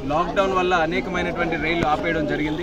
lockdown వల్ల అనేకమైనటువంటి రైళ్లు ఆపేయడం జరిగింది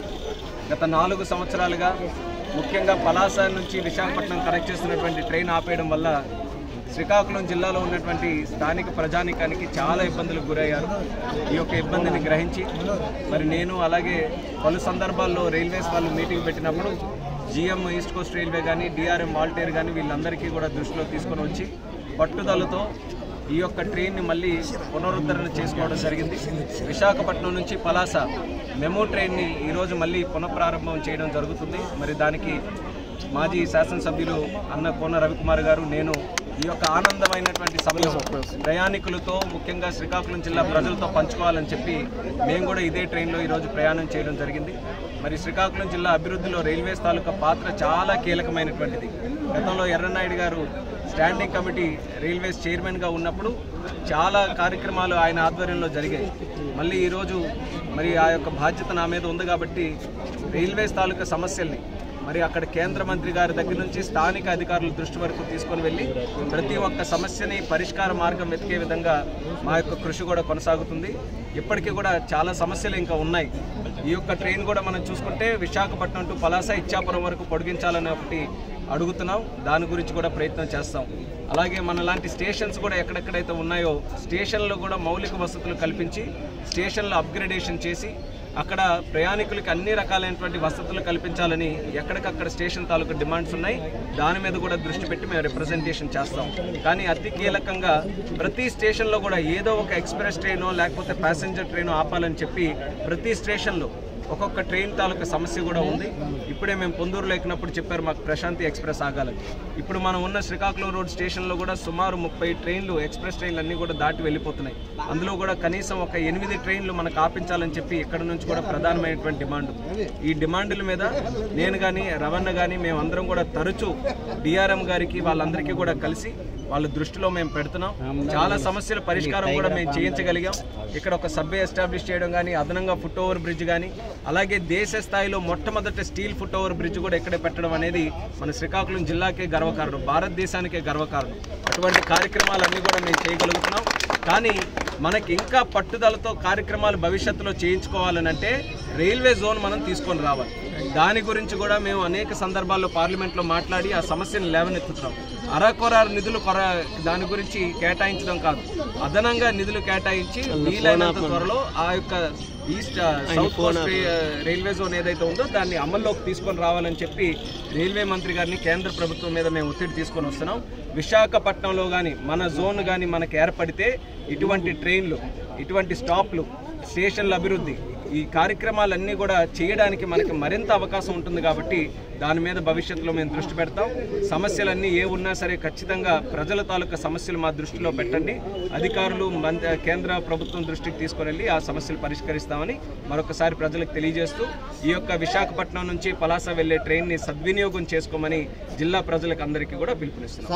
గత నాలుగు సంవత్సరాలుగా ముఖ్యంగా పలాస నుంచి విశాఖపట్నం కనెక్ట్ చేస్తున్నటువంటి ట్రైన్ ఆపేయడం వల్ల శ్రీకాకుళం జిల్లాలో ఉన్నటువంటి స్థానిక ప్రజానికానికి చాలా ఇబ్బందులకు గురయ్యారు ఈ యొక్క ఇబ్బందిని గ్రహించి మరి నేను అలాగే పలు సందర్భాల్లో రైల్వేస్ వాళ్ళు మీటింగ్ పెట్టినప్పుడు జిఎం ఈస్ట్ కోస్ట్ రైల్వే కానీ డిఆర్ఎం వాల్టేర్ కానీ వీళ్ళందరికీ కూడా దృష్టిలో తీసుకొని వచ్చి పట్టుదలతో ఈ యొక్క ట్రైన్ని మళ్ళీ పునరుద్ధరణ చేసుకోవడం జరిగింది విశాఖపట్నం నుంచి పలాస మెమో ట్రైన్ని ఈరోజు మళ్ళీ పునఃప్రారంభం చేయడం జరుగుతుంది మరి దానికి మాజీ శాసనసభ్యులు అన్న కోన రవికుమార్ గారు నేను ఈ యొక్క ఆనందమైనటువంటి సమయం ప్రయాణికులతో ముఖ్యంగా శ్రీకాకుళం జిల్లా ప్రజలతో పంచుకోవాలని చెప్పి మేము కూడా ఇదే ట్రైన్లో ఈరోజు ప్రయాణం చేయడం జరిగింది మరి శ్రీకాకుళం జిల్లా అభివృద్ధిలో రైల్వేస్ తాలూకా పాత్ర చాలా కీలకమైనటువంటిది గతంలో ఎర్రనాయుడు గారు స్టాండింగ్ కమిటీ రైల్వేస్ చైర్మన్గా ఉన్నప్పుడు చాలా కార్యక్రమాలు ఆయన ఆధ్వర్యంలో జరిగాయి మళ్ళీ ఈరోజు మరి ఆ యొక్క బాధ్యత నా మీద ఉంది కాబట్టి రైల్వేస్ తాలూకా సమస్యల్ని మరి అక్కడ కేంద్ర మంత్రి గారి దగ్గర నుంచి స్థానిక అధికారుల దృష్టి వరకు తీసుకొని వెళ్ళి ప్రతి ఒక్క సమస్యని పరిష్కార మార్గం వెతికే విధంగా మా యొక్క కృషి కూడా కొనసాగుతుంది ఇప్పటికీ కూడా చాలా సమస్యలు ఇంకా ఉన్నాయి ఈ యొక్క ట్రైన్ కూడా మనం చూసుకుంటే విశాఖపట్నం టు పలాస ఇచ్చాపురం వరకు పొడిగించాలని ఒకటి అడుగుతున్నాం దాని గురించి కూడా ప్రయత్నం చేస్తాం అలాగే మన లాంటి స్టేషన్స్ కూడా ఎక్కడెక్కడైతే ఉన్నాయో స్టేషన్లో కూడా మౌలిక వసతులు కల్పించి స్టేషన్లో అప్గ్రేడేషన్ చేసి అక్కడ ప్రయాణికులకి అన్ని రకాలైనటువంటి వసతులు కల్పించాలని ఎక్కడికక్కడ స్టేషన్ తాలూకు డిమాండ్స్ ఉన్నాయి దాని మీద కూడా దృష్టి పెట్టి మేము రిప్రజెంటేషన్ చేస్తాం కానీ అతి కీలకంగా ప్రతి స్టేషన్లో కూడా ఏదో ఒక ఎక్స్ప్రెస్ ట్రైనో లేకపోతే ప్యాసింజర్ ట్రైనో ఆపాలని చెప్పి ప్రతి స్టేషన్లో ఒక్కొక్క ట్రైన్ తాలూకా సమస్య కూడా ఉంది ఇప్పుడే మేము పొందూరులో ఎక్కినప్పుడు చెప్పారు మాకు ప్రశాంతి ఎక్స్ప్రెస్ ఆగాలని ఇప్పుడు మనం ఉన్న శ్రీకాకుళం రోడ్ స్టేషన్లో కూడా సుమారు ముప్పై ట్రైన్లు ఎక్స్ప్రెస్ ట్రైన్లు అన్నీ కూడా దాటి వెళ్ళిపోతున్నాయి అందులో కూడా కనీసం ఒక ఎనిమిది ట్రైన్లు మనకు ఆపించాలని చెప్పి ఇక్కడ నుంచి కూడా ప్రధానమైనటువంటి డిమాండ్ ఈ డిమాండ్ల మీద నేను కానీ రవణ కానీ మేము అందరం కూడా తరచూ డిఆర్ఎం గారికి వాళ్ళందరికీ కూడా కలిసి వాళ్ళ దృష్టిలో మేము పెడుతున్నాం చాలా సమస్యల పరిష్కారం కూడా మేము చేయించగలిగాం ఇక్కడ ఒక సబ్వే ఎస్టాబ్లిష్ చేయడం కానీ అదనంగా ఫుట్ ఓవర్ బ్రిడ్జ్ కానీ అలాగే దేశ స్థాయిలో మొట్టమొదటి స్టీల్ ఫుట్ ఓవర్ బ్రిడ్జ్ కూడా ఇక్కడే పెట్టడం అనేది మన శ్రీకాకుళం జిల్లాకే గర్వకారణం భారతదేశానికే గర్వకారణం అటువంటి కార్యక్రమాలన్నీ కూడా మేము చేయగలుగుతున్నాం కానీ మనకి ఇంకా పట్టుదలతో కార్యక్రమాలు భవిష్యత్తులో చేయించుకోవాలనంటే రైల్వే జోన్ మనం తీసుకొని రావాలి దాని గురించి కూడా మేము అనేక సందర్భాల్లో పార్లమెంట్లో మాట్లాడి ఆ సమస్యను లేవనెత్తుతున్నాం అరకొర నిధులు కొర దాని గురించి కేటాయించడం కాదు అదనంగా నిధులు కేటాయించి వీలైనంత త్వరలో ఆ యొక్క east south coast railway zone ఏదైతే ఉందో దాన్ని అమల్లోకి తీసుకొని రావాలని చెప్పి రైల్వే మంత్రి గారిని కేంద్ర ప్రభుత్వం మీద మేము ఒత్తిడి తీసుకొని వస్తున్నాం విశాఖపట్నంలో కానీ మన జోన్ కానీ మనకు ఏర్పడితే ఇటువంటి ట్రైన్లు ఇటువంటి స్టాప్లు స్టేషన్ల అభివృద్ధి ఈ కార్యక్రమాలన్నీ కూడా చేయడానికి మనకి మరింత అవకాశం ఉంటుంది కాబట్టి దాని మీద భవిష్యత్తులో మేము దృష్టి పెడతాం సమస్యలన్నీ ఏ ఉన్నా సరే ఖచ్చితంగా ప్రజల తాలూకా సమస్యలు మా దృష్టిలో పెట్టండి అధికారులు మంత్రి కేంద్ర ప్రభుత్వం దృష్టికి తీసుకొని వెళ్ళి ఆ సమస్యలు పరిష్కరిస్తామని మరొకసారి ప్రజలకు తెలియజేస్తూ ఈ యొక్క విశాఖపట్నం నుంచి పలాస వెళ్లే ట్రైన్ని సద్వినియోగం చేసుకోమని జిల్లా ప్రజలకు అందరికీ కూడా పిలుపునిస్తున్నాం